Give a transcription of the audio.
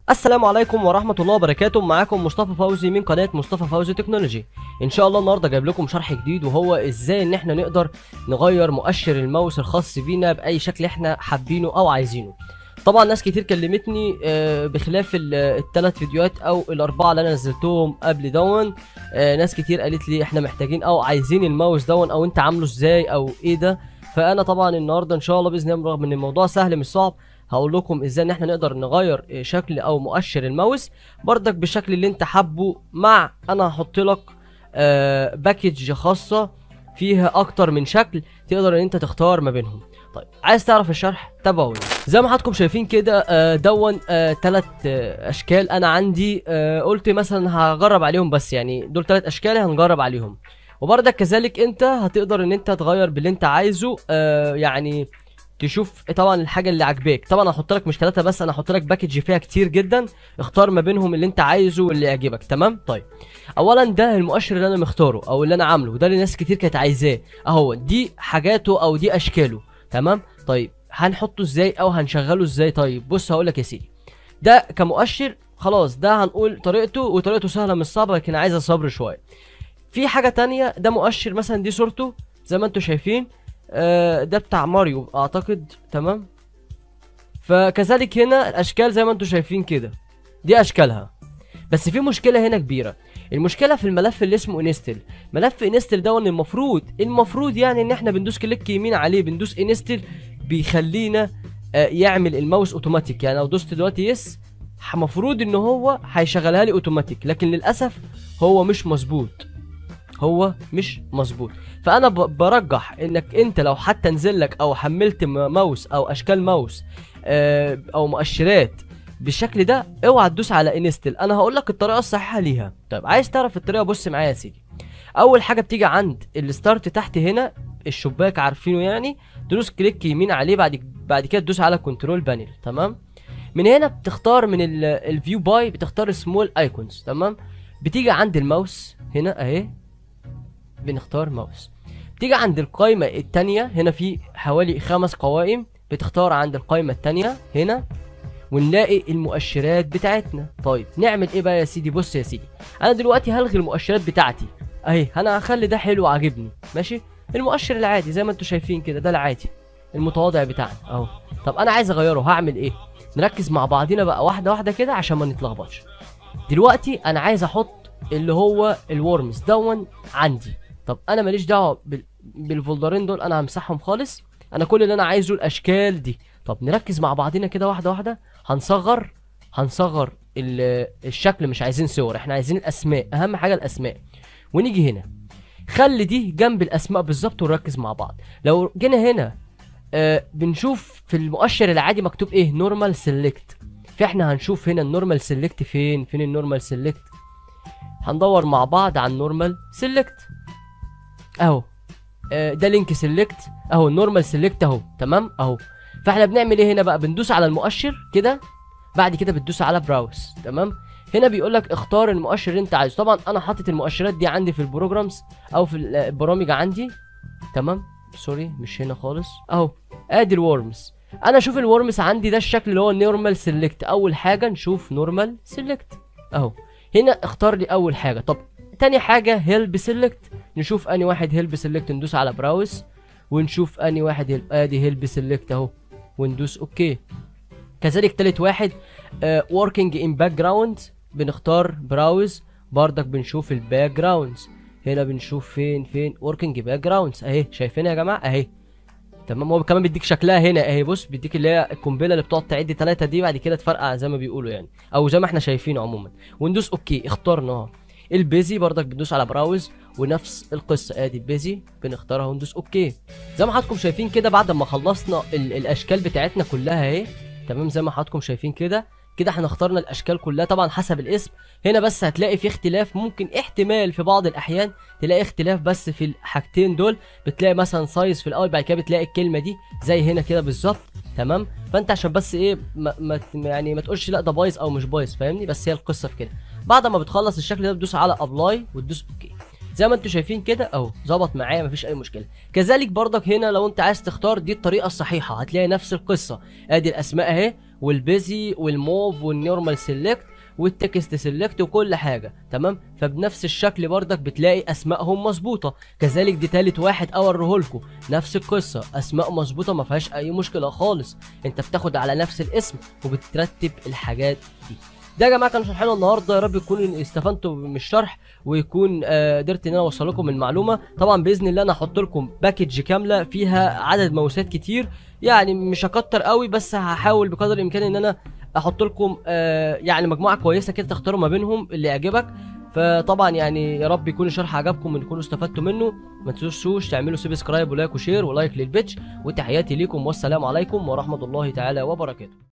السلام عليكم ورحمة الله وبركاته معاكم مصطفى فوزي من قناة مصطفى فوزي تكنولوجي ان شاء الله النهاردة جايب لكم شرح جديد وهو ازاي ان احنا نقدر نغير مؤشر الماوس الخاص بينا باي شكل احنا حابينه او عايزينه طبعا ناس كتير كلمتني آه، بخلاف الثلاث فيديوهات او الاربعه اللي انا نزلتهم قبل دون آه، ناس كتير قالت لي احنا محتاجين او عايزين الماوس دون او انت عامله ازاي او ايه ده فانا طبعا النهارده ان شاء الله باذن الله رغم ان الموضوع سهل مش صعب هقول لكم ازاي ان احنا نقدر نغير آه، شكل او مؤشر الماوس بردك بالشكل اللي انت حابه مع انا هحط لك آه، باكج خاصه فيها اكتر من شكل تقدر ان انت تختار ما بينهم طيب عايز تعرف الشرح تابعوني زي ما حضراتكم شايفين كده آه، دون ثلاث اشكال انا عندي آه، قلت مثلا هجرب عليهم بس يعني دول ثلاث اشكال هنجرب عليهم وبرضك كذلك انت هتقدر ان انت تغير باللي انت عايزه آه، يعني تشوف طبعا الحاجه اللي عاجباك طبعا هحط لك مش ثلاثه بس انا هحط لك باكج فيها كتير جدا اختار ما بينهم اللي انت عايزه واللي يعجبك تمام طيب اولا ده المؤشر اللي انا مختاره او اللي انا عامله وده اللي ناس كتير كانت عايزاه اهو دي حاجاته او دي اشكاله تمام طيب هنحطه ازاي او هنشغله ازاي طيب بص هقول لك يا سيدي ده كمؤشر خلاص ده هنقول طريقته وطريقته سهله مش صعبه لكن عايزه صبر شويه في حاجه تانية ده مؤشر مثلا دي صورته زي ما انتم شايفين آه ده بتاع ماريو اعتقد تمام فكذلك هنا الاشكال زي ما انتم شايفين كده دي اشكالها بس في مشكله هنا كبيره المشكله في الملف اللي اسمه انستل ملف انستل ده إن المفروض المفروض يعني ان احنا بندوس كليك يمين عليه بندوس انستل بيخلينا آه، يعمل الماوس اوتوماتيك يعني لو دوست دلوقتي يس المفروض ان هو هيشغلها لي اوتوماتيك لكن للاسف هو مش مظبوط هو مش مظبوط فانا ب- برجح انك انت لو حتى نزل لك او حملت م- ماوس او اشكال ماوس آه، او مؤشرات بالشكل ده اوعى تدوس على انستل انا هقول لك الطريقه الصحيحه ليها طيب عايز تعرف الطريقه بص معايا يا سيدي اول حاجه بتيجي عند الستارت تحت هنا الشباك عارفينه يعني تدوس كليك يمين عليه بعد بعد كده تدوس على كنترول بانل تمام من هنا بتختار من الفيو باي بتختار سمول ايكونز تمام بتيجي عند الماوس هنا اهي بنختار ماوس بتيجي عند القائمة التانية هنا في حوالي خمس قوائم بتختار عند القائمة التانية هنا ونلاقي المؤشرات بتاعتنا طيب نعمل ايه بقى يا سيدي بص يا سيدي انا دلوقتي هلغي المؤشرات بتاعتي اهي انا هخلي ده حلو عاجبني ماشي المؤشر العادي زي ما انتم شايفين كده ده العادي المتواضع بتاعنا اهو طب انا عايز اغيره هعمل ايه نركز مع بعضينا بقى واحده واحده كده عشان ما نتلخبطش دلوقتي انا عايز احط اللي هو الورمز دون عندي طب انا ماليش دعوه بال... بالفولدرين دول انا همسحهم خالص انا كل اللي انا عايزه الاشكال دي طب نركز مع بعضينا كده واحده واحده هنصغر هنصغر ال... الشكل مش عايزين صور احنا عايزين الاسماء اهم حاجه الاسماء ونيجي هنا خلي دي جنب الاسماء بالظبط ونركز مع بعض لو جينا هنا آه بنشوف في المؤشر العادي مكتوب ايه نورمال سيلكت فاحنا هنشوف هنا النورمال سيلكت فين فين النورمال سيلكت هندور مع بعض على النورمال سيلكت اهو آه، ده لينك سيلكت اهو النورمال سيلكت اهو تمام اهو فاحنا بنعمل ايه هنا بقى بندوس على المؤشر كده بعد كده بتدوس على براوس تمام هنا بيقول لك اختار المؤشر اللي انت عايزه طبعا انا حاطط المؤشرات دي عندي في البروجرامز او في ال- البرامج عندي تمام سوري مش هنا خالص اهو ادي الورمز انا اشوف الورمز عندي ده الشكل اللي هو نورمال سيلكت اول حاجه نشوف نورمال سيلكت اهو هنا اختار لي اول حاجه طب تاني حاجه هيلب سيلكت نشوف اني واحد هيلب سيلكت ندوس على براوس ونشوف اني واحد هيلب ادي هيلب سيلكت اهو وندوس اوكي كذلك تالت واحد وركينج ان باك جراوند بنختار براوز بردك بنشوف الباك جراوندز هنا بنشوف فين فين وركينج باك جراوندز اهي شايفينها يا جماعه اهي تمام هو كمان بيديك شكلها هنا اهي بص بيديك اللي هي القنبله اللي بتقعد تعد ثلاثه دي بعد كده تفرقع زي ما بيقولوا يعني او زي ما احنا شايفينه عموما وندوس اوكي اخترناها البيزي برضك بندوس على براوز ونفس القصه ادي البيزي بنختارها وندوس اوكي زي ما حضراتكم شايفين كده بعد ما خلصنا ال الاشكال بتاعتنا كلها اهي تمام زي ما حضراتكم شايفين كده كده احنا اخترنا الاشكال كلها طبعا حسب الاسم هنا بس هتلاقي في اختلاف ممكن احتمال في بعض الاحيان تلاقي اختلاف بس في الحاجتين دول بتلاقي مثلا سايز في الاول بعد كده بتلاقي الكلمه دي زي هنا كده بالظبط تمام فانت عشان بس ايه ما ما يعني ما تقولش لا ده بايظ او مش بايظ فاهمني بس هي القصه في كده بعد ما بتخلص الشكل ده بتدوس على ابلاي وتدوس اوكي زي ما انتم شايفين كده اهو ظبط معايا مفيش اي مشكله كذلك برضك هنا لو انت عايز تختار دي الطريقه الصحيحه هتلاقي نفس القصه ادي الاسماء اهي والبيزي والموف والنورمال سيلكت والتكست سيلكت وكل حاجه تمام فبنفس الشكل بردك بتلاقي اسمائهم مظبوطه كذلك دي تالت واحد اوريه لكم نفس القصه اسماء مظبوطه ما فيهاش اي مشكله خالص انت بتاخد على نفس الاسم وبترتب الحاجات دي ده يا جماعه كان شرحنا النهارده يا رب تكونوا استفدتوا من الشرح ويكون آه، قدرت ان انا اوصل لكم المعلومه طبعا باذن الله انا هحط لكم باكج كامله فيها عدد ماوسات كتير يعني مش هكتر قوي بس هحاول بقدر الامكان ان انا احط لكم آه، يعني مجموعه كويسه كده تختاروا ما بينهم اللي يعجبك فطبعا يعني يا رب يكون الشرح عجبكم وتكونوا استفدتوا منه ما تنسوش تعملوا سبسكرايب ولايك وشير ولايك للبيتش وتحياتي ليكم والسلام عليكم ورحمه الله تعالى وبركاته